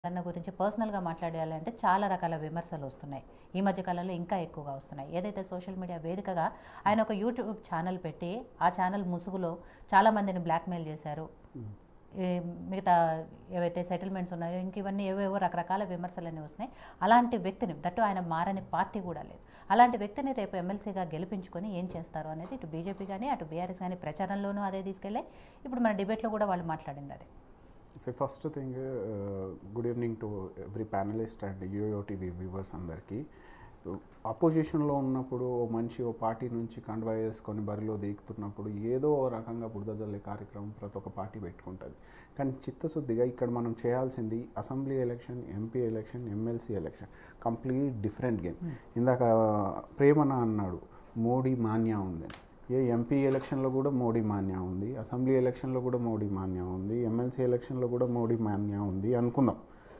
అన్న గురించి పర్సనల్గా మాట్లాడాలి అంటే చాలా రకాల విమర్శలు వస్తున్నాయి ఈ మధ్య కాలంలో ఇంకా ఎక్కువగా వస్తున్నాయి ఏదైతే సోషల్ మీడియా వేదికగా ఆయన ఒక యూట్యూబ్ ఛానల్ పెట్టి ఆ ఛానల్ ముసుగులో చాలా మందిని బ్లాక్మెయిల్ చేశారు ఈ మిగతా ఏవైతే సెటిల్మెంట్స్ ఉన్నాయో ఇంక ఇవన్నీ ఏవేవో రకరకాల విమర్శలన్నీ వస్తున్నాయి అలాంటి వ్యక్తిని దట్టు ఆయన మారని పార్టీ కూడా లేదు అలాంటి వ్యక్తిని రేపు ఎమ్మెల్సీగా గెలిపించుకొని ఏం చేస్తారు అనేది ఇటు బీజేపీ కానీ అటు బీఆర్ఎస్ కానీ ప్రచారంలోనూ అదే తీసుకెళ్ళాయి ఇప్పుడు మన డిబేట్లో కూడా వాళ్ళు మాట్లాడింది అదే so first thing good evening to every panelist and YoYo TV viewers అందరికీ అపోజిషన్లో ఉన్నప్పుడు ఓ మనిషి ఓ పార్టీ నుంచి కండువా వేసుకొని బరిలో దిగుతున్నప్పుడు ఏదో ఓ రకంగా బురద జల్లే కార్యక్రమం ప్రతి ఒక్క పార్టీ పెట్టుకుంటుంది కానీ చిత్తశుద్ధిగా ఇక్కడ మనం చేయాల్సింది assembly election MP election MLC election complete different game ఇందాక ప్రేమన అన్నాడు మోడీ మాన్యా ఉంది ఏ ఎంపీ ఎలక్షన్లో కూడా మోడీ మాన్యా ఉంది అసెంబ్లీ ఎలక్షన్లో కూడా మోడీ మాన్యా ఉంది ఎమ్మెల్సీ ఎలక్షన్లో కూడా మోడీ మాన్యా ఉంది అనుకుందాం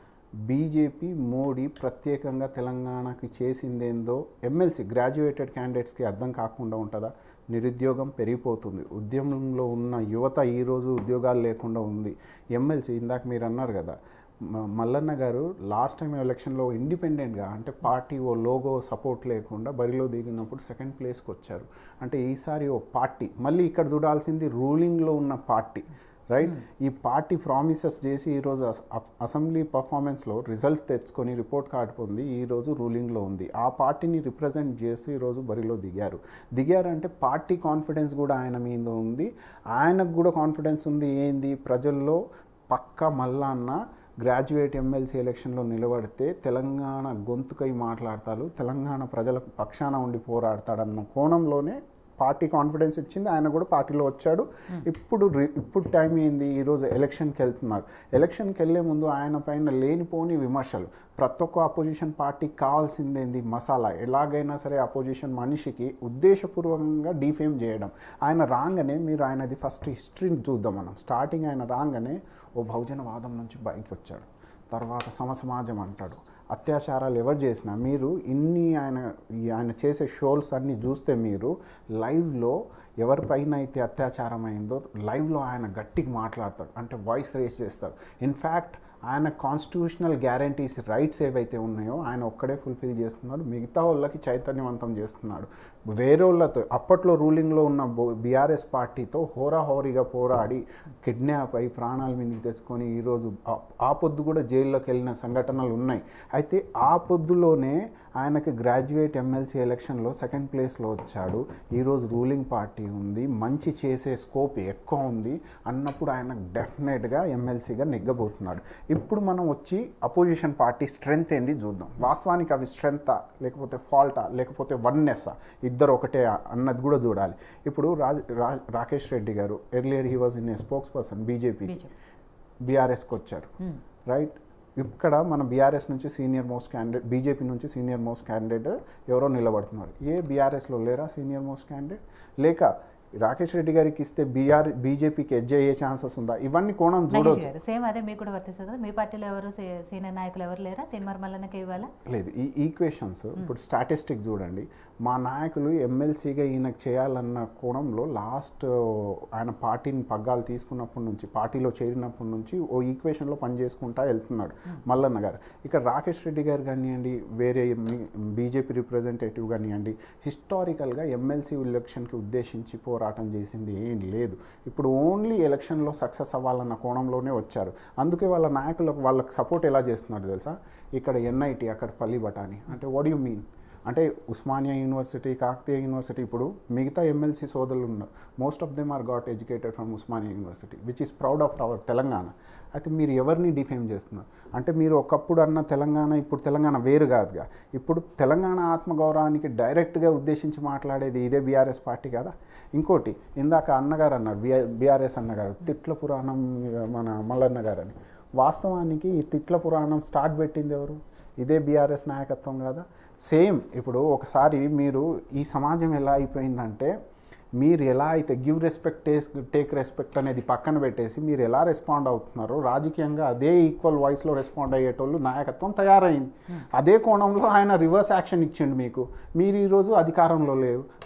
బీజేపీ మోడీ ప్రత్యేకంగా తెలంగాణకి చేసిందేందో ఎమ్మెల్సీ గ్రాడ్యుయేటెడ్ క్యాండిడేట్స్కి అర్థం కాకుండా ఉంటుందా నిరుద్యోగం పెరిగిపోతుంది ఉద్యమంలో ఉన్న యువత ఈరోజు ఉద్యోగాలు లేకుండా ఉంది ఎమ్మెల్సీ ఇందాక మీరు అన్నారు కదా మ- మల్లన్న గారు లాస్ట్ టైం ఎలక్షన్లో ఇండిపెండెంట్గా అంటే పార్టీ ఓ లోగో సపోర్ట్ లేకుండా బరిలో దిగినప్పుడు సెకండ్ ప్లేస్కి వచ్చారు అంటే ఈసారి ఓ పార్టీ మళ్ళీ ఇక్కడ చూడాల్సింది రూలింగ్లో ఉన్న పార్టీ రైట్ ఈ పార్టీ ప్రామిసెస్ చేసి ఈరోజు అస- అఫ్- అసెంబ్లీ పర్ఫార్మెన్స్లో రిజల్ట్ తెచ్చుకొని రిపోర్ట్ కార్డు పొంది ఈరోజు రూలింగ్లో ఉంది ఆ పార్టీని రిప్రజెంట్ చేస్తూ ఈరోజు బరిలో దిగారు దిగారంటే పార్టీ కాన్ఫిడెన్స్ కూడా ఆయన మీద ఉంది ఆయనకు కూడా కాన్ఫిడెన్స్ ఉంది ఏంది ప్రజల్లో పక్క మల్లన్న గ్రాడ్యుయేట్ ఎమ్మెల్సీ ఎలక్షన్లో నిలబడితే తెలంగాణ గొంతుకై మాట్లాడతాడు తెలంగాణ ప్రజల పక్షాన ఉండి పోరాడతాడన్న కోణంలోనే పార్టీ కాన్ఫిడెన్స్ ఇచ్చింది ఆయన కూడా పార్టీలో వచ్చాడు ఇప్పుడు రి- ఇప్పుడు టైం ఏంది ఈరోజు ఎలక్షన్కి వెళ్తున్నారు ఎలక్షన్కి వెళ్ళే ముందు ఆయన పైన లేనిపోని విమర్శలు ప్రతి ఒక్క అపోజిషన్ పార్టీకి కావాల్సిందేంది మసాలా ఎలాగైనా సరే అపోజిషన్ మనిషికి ఉద్దేశపూర్వకంగా డిఫేమ్ చేయడం ఆయన రాగానే మీరు ఆయనది ఫస్ట్ హిస్టరీని చూద్దాం మనం స్టార్టింగ్ ఆయన రాగానే ఓ బహుజనవాదం నుంచి బయటకు వచ్చాడు తర్వాత సమసమాజం అంటాడు అత్యాచారాలు ఎవరు చేసినా మీరు ఇన్ని ఆయన ఈ ఆయన చేసే షోల్స్ అన్నీ చూస్తే మీరు లైవ్లో ఎవరిపైన అయితే అత్యాచారం అయిందో లైవ్లో ఆయన గట్టిగా మాట్లాడతాడు అంటే వాయిస్ రేస్ చేస్తాడు ఇన్ఫ్యాక్ట్ ఆయన కాన్స్టిట్యూషనల్ గ్యారంటీస్ రైట్స్ ఏవైతే ఉన్నాయో ఆయన ఒక్కడే ఫుల్ఫిల్ చేస్తున్నాడు మిగతా వాళ్ళకి చైతన్యవంతం చేస్తున్నాడు వేరే వాళ్ళతో అప్పట్లో రూలింగ్లో ఉన్న బీఆర్ఎస్ పార్టీతో హోరాహోరీగా పోరాడి కిడ్నాప్ అయి ప్రాణాల మీదకి తెచ్చుకొని ఈరోజు ఆ- ఆ పొద్దు కూడా జైల్లోకి వెళ్ళిన సంఘటనలు ఉన్నాయి అయితే ఆ పొద్దులోనే ఆయనకి గ్రాడ్యుయేట్ ఎమ్మెల్సీ ఎలక్షన్లో సెకండ్ ప్లేస్లో వచ్చాడు ఈరోజు రూలింగ్ పార్టీ ఉంది మంచి చేసే స్కోప్ ఎక్కువ ఉంది అన్నప్పుడు ఆయన డెఫినెట్గా ఎమ్మెల్సీగా నెగ్గబోతున్నాడు ఇప్పుడు మనం వచ్చి అపోజిషన్ పార్టీ స్ట్రెంగ్త్ ఏంది చూద్దాం వాస్తవానికి అవి స్ట్రెంగ్తా లేకపోతే ఫాల్టా లేకపోతే వన్నెస్సా ఇద్దరు ఒకటే అన్నది కూడా చూడాలి ఇప్పుడు రాజ్ రా- Rakesh Reddy garu earlier he was in a spokesperson BJP BJP బీఆర్ఎస్కి వచ్చారు రైట్ ఇక్కడ మన బీఆర్ఎస్ నుంచి సీనియర్ మోస్ట్ క్యాండిడేట్ బీజేపీ నుంచి సీనియర్ మోస్ట్ క్యాండిడేట్ ఎవరో నిలబడుతున్నారు ఏ బీఆర్ఎస్లో లేరా సీనియర్ మోస్ట్ క్యాండిడేట్ లేక రాకేష్ రెడ్డి గారికి ఇస్తే బీఆర్ బీజేపీకి ఎడ్జ్ అయ్యే ఛాన్సెస్ ఉందా ఇవన్నీ కోణం నగేష్ చూడవచ్చు గారు సేమ్ అదే మీకు కూడా వర్తిస్తుంది కదా మీ పార్టీలో ఎవరు సీ- సీనియర్ నాయకులు ఎవరు లేరా తిన్మర్ మల్లన్నకి ఇవ్వాలా లేదు ఈ ఈక్వేషన్స్ ఇప్పుడు స్టాటిస్టిక్ చూడండి మా నాయకులు ఎమ్మెల్సీగా ఈయనకు చేయాలన్న కోణంలో లాస్ట్ ఆయన పార్టీని పగ్గాలు తీసుకున్నప్పటి నుంచి పార్టీలో చేరినప్పటి నుంచి ఓ ఈక్వేషన్లో పనిచేసుకుంటా వెళ్తున్నాడు మల్లన్న గారు ఇక్కడ రాకేష్ రెడ్డి గారు కానివ్వండి వేరే బీజేపీ రిప్రజెంటేటివ్ కానివ్వండి హిస్టారికల్గా ఎమ్మెల్సీ ఎలక్షన్కి ఉద్దేశించి పోరాటం చేసింది ఏం లేదు ఇప్పుడు ఓన్లీ ఎలక్షన్లో సక్సెస్ అవ్వాలన్న కోణంలోనే వచ్చారు అందుకే వాళ్ళ నాయకులకు వాళ్ళకి సపోర్ట్ ఎలా చేస్తున్నారు తెలుసా ఇక్కడ ఎన్ఐటి అక్కడ పల్లి బఠానీ అంటే వాట్ యు మీన్ అంటే ఉస్మానియా యూనివర్సిటీ కాకతీయ యూనివర్సిటీ ఇప్పుడు మిగతా ఎమ్మెల్సీ సోదరులు ఉన్నారు most of them are got educated from Osmania university which is proud of our Telangana అయితే మీరు ఎవరిని డిఫేమ్ చేస్తున్నారు అంటే మీరు ఒకప్పుడు అన్న తెలంగాణ ఇప్పుడు తెలంగాణ వేరు కాదుగా ఇప్పుడు తెలంగాణ ఆత్మగౌరవానికి డైరెక్ట్గా ఉద్దేశించి మాట్లాడేది ఇదే బీఆర్ఎస్ పార్టీ కదా ఇంకోటి ఇందాక అన్నగారు అన్నారు బిఆర్ బీఆర్ఎస్ అన్నగారు తిట్ల పురాణం మన మల్లన్న గారు అని వాస్తవానికి ఈ తిట్ల పురాణం స్టార్ట్ పెట్టింది ఎవరు ఇదే బీఆర్ఎస్ నాయకత్వం కదా సేమ్ ఇప్పుడు ఒకసారి మీరు ఈ సమాజం ఎలా అయిపోయిందంటే మీరు ఎలా అయితే గివ్ రెస్పెక్ట్ టేక్ రెస్పెక్ట్ అనేది పక్కన పెట్టేసి మీరు ఎలా రెస్పాండ్ అవుతున్నారో రాజకీయంగా అదే ఈక్వల్ వాయిస్లో రెస్పాండ్ అయ్యేటోళ్ళు నాయకత్వం తయారైంది అదే కోణంలో ఆయన రివర్స్ యాక్షన్ ఇచ్చిండు మీకు మీరు ఈరోజు అధికారంలో లేరు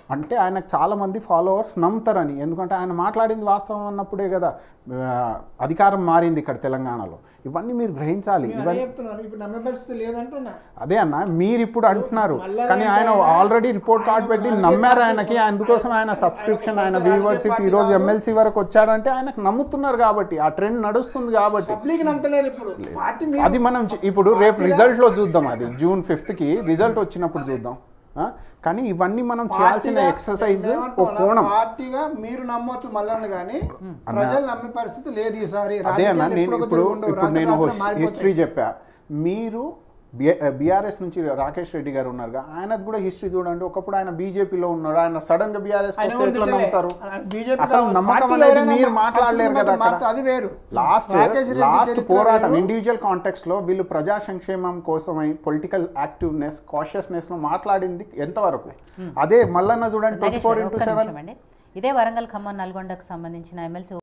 అంటే ఆయనకు చాలా మంది ఫాలోవర్స్ నమ్ముతారని ఎందుకంటే ఆయన మాట్లాడింది వాస్తవం అన్నప్పుడే కదా ఆ, అధికారం మారింది ఇక్కడ తెలంగాణలో ఇవన్నీ మీరు గ్రహించాలి నేను ఇవన్నీ అదే చెప్తున్నాను ఇప్పుడు నమ్మే పరిస్థితి లేదంటున్నా అదే అన్న మీరు ఇప్పుడు అంటున్నారు మళ్ళా కానీ ఆయన ఆయన- ఆల్రెడీ రిపోర్ట్ కార్డ్ ఆయన పెట్టి రాజకీయ నమ్మారు పార్టీ ఆయనకి సొంత- అందుకోసం ఆయన ఆయన సబ్స్క్రిప్షన్ సొంత ఆయన రాజకీయ వ్యూవర్షిప్ పార్టీ ఈ రోజు కాదు. ఎమ్మెల్సీ వరకు వచ్చాడంటే ఆయనకు నమ్ముతున్నారు కాబట్టి ఆ ట్రెండ్ నడుస్తుంది కాబట్టి పబ్లిక్ నమ్మలేరు ఇప్పుడు పార్టీ మీద అది మనం చ- ఇప్పుడు రేపు రిజల్ట్ లో చూద్దాం అది జూన్ ఫిఫ్త్ కి రిజల్ట్ వచ్చినప్పుడు చూద్దాం ఆ? కానీ ఇవన్నీ మనం చేయాల్సిన పార్టీగా ఎక్సర్సైజ్ నేను ఒక ఏమంటున్నా, కోణం పార్టీగా మీరు నమ్మొచ్చు మళ్ళీ కానీ ప్రజలు నమ్మే పరిస్థితి లేదు ఈసారి అదే అన్న రాజకీయాలు నేను ఎప్పుడో ఇప్పుడు ఒకటి ఉండవు. ఇప్పుడు నేను రాత్రి రాత్రి మారిపోతాయి. హిస్టరీ చెప్పా మీరు బీఆర్ఎస్ నుంచి రాకేష్ రెడ్డి గారు ఉన్నారుగా ఆయనది కూడా హిస్టరీ చూడండి ఒకప్పుడు ఆయన బీజేపీలో ఉన్నాడు ఆయన సడన్ గా బీఆర్ఎస్ ఆయన వస్తే ఎట్లా వదిలితే నమ్ముతారు ఆయన బీజేపీ అసలు లో నమ్మకం పార్టీలో అనేది ఎవరైనా మీరు మా- మాట్లాడలేరు పరిస్థితి కదా బట్టి అక్కడ. మార్చు, అది వేరు లాస్ట్ రాకేష్ రెడ్డి లాస్ట్ చరిత్ర పోరాటం వేరు. ఇండివిజువల్ కాంటెక్స్ట్ లో వీళ్ళు ప్రజా సంక్షేమం కోసమై పొలిటికల్ యాక్టివ్నెస్ కాషియస్నెస్ లో మాట్లాడింది ఎంతవరకు అదే మల్లన్న చూడండి twenty Nagesh four garu, into ఒక్క సెవెన్ నిమిషం అండి ఇదే వరంగల్ ఖమ్మం నల్గొండకు సంబంధించిన ఎమ్మెల్సీ